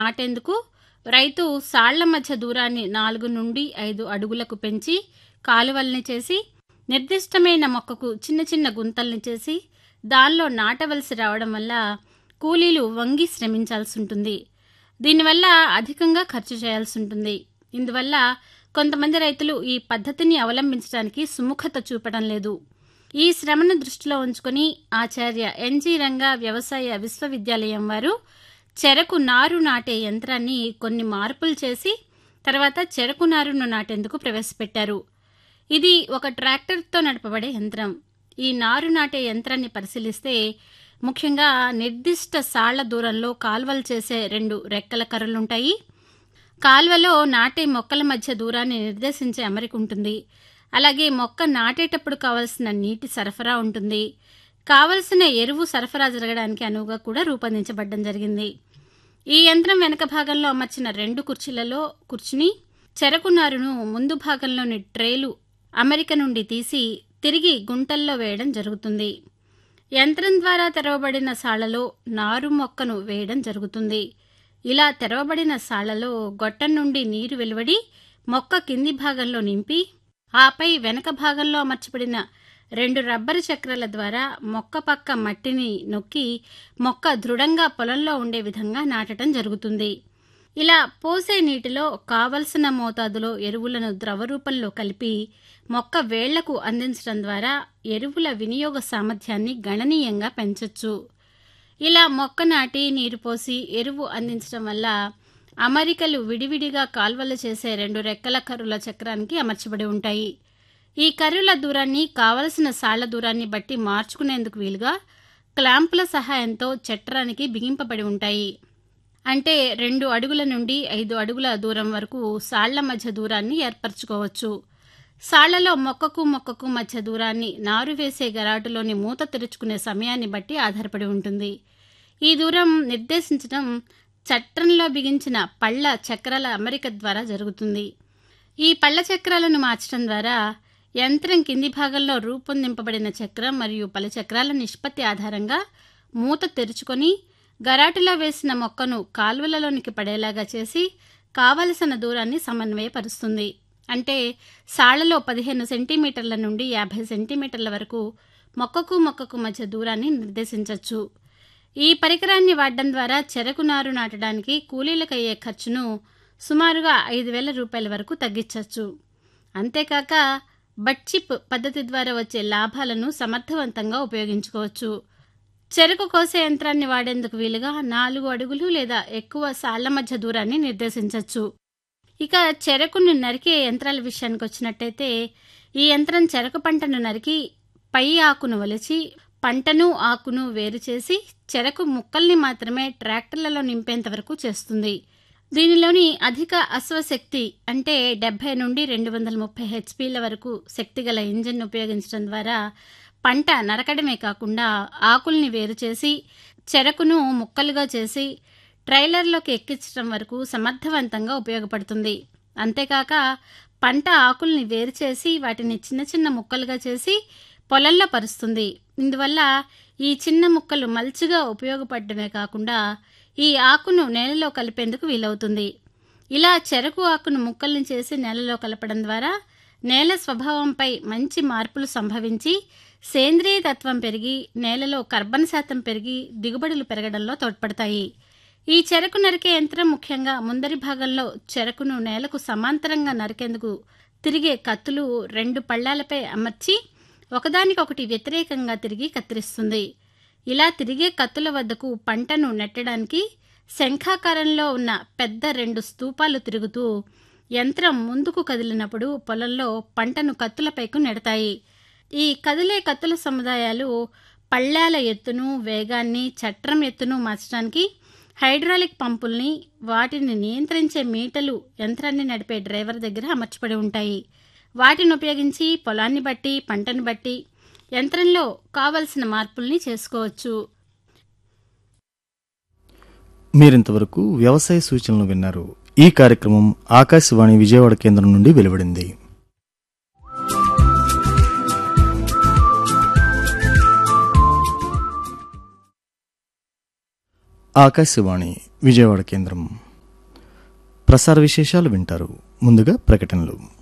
నాటేందుకు రైతు సాళ్ల మధ్య దూరాన్ని నాలుగు నుండి ఐదు అడుగులకు పెంచి కాలువల్ని చేసి నిర్దిష్టమైన మొక్కకు చిన్న చిన్న గుంతల్ని చేసి దానిలో నాటవలసి రావడం వల్ల కూలీలు వంగి శ్రమించాల్సి ఉంటుంది దీనివల్ల అధికంగా ఖర్చు చేయాల్సి ఉంటుంది ఇందువల్ల కొంతమంది రైతులు ఈ పద్ధతిని అవలంబించడానికి సుముఖత చూపడం లేదు ఈ శ్రమను దృష్టిలో ఉంచుకొని ఆచార్య ఎన్జీ రంగా వ్యవసాయ విశ్వవిద్యాలయం వారు చెరకు నారు నాటే యంత్రాన్ని కొన్ని మార్పులు చేసి తర్వాత చెరకు నారును నాటేందుకు ప్రవేశపెట్టారు ఇది ఒక ట్రాక్టర్తో నడపబడే యంత్రం ఈ నారు నాటే యంత్రాన్ని పరిశీలిస్తే ముఖ్యంగా నిర్దిష్ట సాళ్ల దూరంలో కాల్వలు చేసే రెండు రెక్కల కర్రలుంటాయి కాల్వలో నాటే మొక్కల మధ్య దూరాన్ని నిర్దేశించే అమరిక ఉంటుంది అలాగే మొక్క నాటేటప్పుడు కావలసిన నీటి సరఫరా ఉంటుంది కావలసిన ఎరువు సరఫరా జరగడానికి అనువుగా కూడా రూపొందించబడ్డం జరిగింది ఈ యంత్రం వెనక భాగంలో అమర్చిన రెండు కుర్చీలలో కూర్చుని చెరకు నారును ముందు భాగంలోని ట్రేలు అమెరిక నుండి తీసి తిరిగి గుంటల్లో వేయడం జరుగుతుంది యంత్రం ద్వారా తెరవబడిన సాళ్లలో నారు మొక్కను వేయడం జరుగుతుంది ఇలా తెరవబడిన సాళ్లలో గొట్టం నుండి నీరు వెలువడి మొక్క కింది భాగంలో నింపి ఆపై వెనక భాగంలో అమర్చబడిన రెండు రబ్బరు చక్రాల ద్వారా మొక్క పక్క మట్టిని నొక్కి మొక్క దృఢంగా పొలంలో ఉండే విధంగా నాటడం జరుగుతుంది ఇలా పోసే నీటిలో కావలసిన మోతాదులో ఎరువులను ద్రవ రూపంలో కలిపి మొక్క వేళ్లకు అందించడం ద్వారా ఎరువుల వినియోగ సామర్థ్యాన్ని గణనీయంగా పెంచొచ్చు ఇలా మొక్క నాటి నీరు పోసి ఎరువు అందించడం వల్ల అమరికలు విడివిడిగా కాల్వలు చేసే రెండు రెక్కల కర్రుల చక్రానికి అమర్చబడి ఉంటాయి ఈ కర్రుల దూరాన్ని కావలసిన సాళ్ల దూరాన్ని బట్టి మార్చుకునేందుకు వీలుగా క్లాంపుల సహాయంతో చట్రానికి బిగింపబడి ఉంటాయి అంటే రెండు అడుగుల నుండి ఐదు అడుగుల దూరం వరకు సాళ్ల మధ్య దూరాన్ని ఏర్పరచుకోవచ్చు సాళ్లలో మొక్కకు మొక్కకు మధ్య దూరాన్ని నారు వేసే గరాటులోని మూత తెరుచుకునే సమయాన్ని బట్టి ఆధారపడి ఉంటుంది ఈ దూరం నిర్దేశించడం చట్రంలో బిగించిన పళ్ళ చక్రాల అమరిక ద్వారా జరుగుతుంది ఈ పళ్ళ చక్రాలను మార్చడం ద్వారా యంత్రం కింది భాగంలో రూపొందింపబడిన చక్రం మరియు పలు చక్రాల నిష్పత్తి ఆధారంగా మూత తెరుచుకొని గరాటులో వేసిన మొక్కను కాల్వలలోనికి పడేలాగా చేసి కావలసిన దూరాన్ని సమన్వయపరుస్తుంది అంటే సాళ్లలో పదిహేను సెంటీమీటర్ల నుండి యాభై సెంటీమీటర్ల వరకు మొక్కకు మొక్కకు మధ్య దూరాన్ని నిర్దేశించవచ్చు ఈ పరికరాన్ని వాడడం ద్వారా చెరకు నారు నాటడానికి కూలీలకయ్యే ఖర్చును సుమారుగా ఐదు వేల రూపాయల వరకు తగ్గించవచ్చు అంతేకాక బట్చిప్ పద్ధతి ద్వారా వచ్చే లాభాలను సమర్థవంతంగా ఉపయోగించుకోవచ్చు చెరకు కోసే యంత్రాన్ని వాడేందుకు వీలుగా నాలుగు అడుగులు లేదా ఎక్కువ సాళ్ల మధ్య దూరాన్ని నిర్దేశించవచ్చు ఇక చెరకును నరికే యంత్రాల విషయానికి వచ్చినట్టయితే ఈ యంత్రం చెరకు పంటను నరికి పై ఆకును వలిచి పంటను ఆకును వేరు చేసి చెరకు ముక్కల్ని మాత్రమే ట్రాక్టర్లలో నింపేంత వరకు చేస్తుంది దీనిలోని అధిక అశ్వశక్తి అంటే డెబ్బై నుండి రెండు వందల ముప్పై హెచ్పీల వరకు శక్తిగల ఇంజిన్ ఉపయోగించడం ద్వారా పంట నరకడమే కాకుండా ఆకుల్ని వేరు చేసి చెరకును ముక్కలుగా చేసి ట్రైలర్లోకి ఎక్కించడం వరకు సమర్థవంతంగా ఉపయోగపడుతుంది అంతేకాక పంట ఆకుల్ని వేరు చేసి వాటిని చిన్న చిన్న ముక్కలుగా చేసి పొలంలో పరుస్తుంది ఇందువల్ల ఈ చిన్న ముక్కలు మల్చిగా ఉపయోగపడమే కాకుండా ఈ ఆకును నేలలో కలిపేందుకు వీలవుతుంది ఇలా చెరకు ఆకును ముక్కల్ని చేసి నేలలో కలపడం ద్వారా నేల స్వభావంపై మంచి మార్పులు సంభవించి సేంద్రియ తత్వం పెరిగి నేలలో కర్బన శాతం పెరిగి దిగుబడులు పెరగడంలో తోడ్పడతాయి ఈ చెరకు నరికే యంత్రం ముఖ్యంగా ముందరి భాగంలో చెరకును నేలకు సమాంతరంగా నరికేందుకు తిరిగే కత్తులు రెండు పళ్ళాలపై అమర్చి ఒకదానికొకటి వ్యతిరేకంగా తిరిగి కత్తిరిస్తుంది ఇలా తిరిగే కత్తుల వద్దకు పంటను నెట్టడానికి శంఖాకారంలో ఉన్న పెద్ద రెండు స్తూపాలు తిరుగుతూ యంత్రం ముందుకు కదిలినప్పుడు పొలంలో పంటను కత్తులపైకు నెడతాయి ఈ కదిలే కత్తుల సముదాయాలు పళ్ళాల ఎత్తును వేగాన్ని చట్రం ఎత్తును మార్చడానికి హైడ్రాలిక్ పంపుల్ని వాటిని నియంత్రించే మీటలు యంత్రాన్ని నడిపే డ్రైవర్ దగ్గర అమర్చబడి ఉంటాయి వాటిని ఉపయోగించి పొలాన్ని బట్టి పంటను బట్టి యంత్రంలో కావలసిన మార్పుల్ని చేసుకోవచ్చు మీరింతవరకు వ్యవసాయ సూచనలు విన్నారు ఈ కార్యక్రమం ఆకాశవాణి విజయవాడ కేంద్రం నుండి వెలువడింది ఆకాశవాణి విజయవాడ కేంద్రం ప్రసార విశేషాలు వింటారు ముందుగా ప్రకటనలు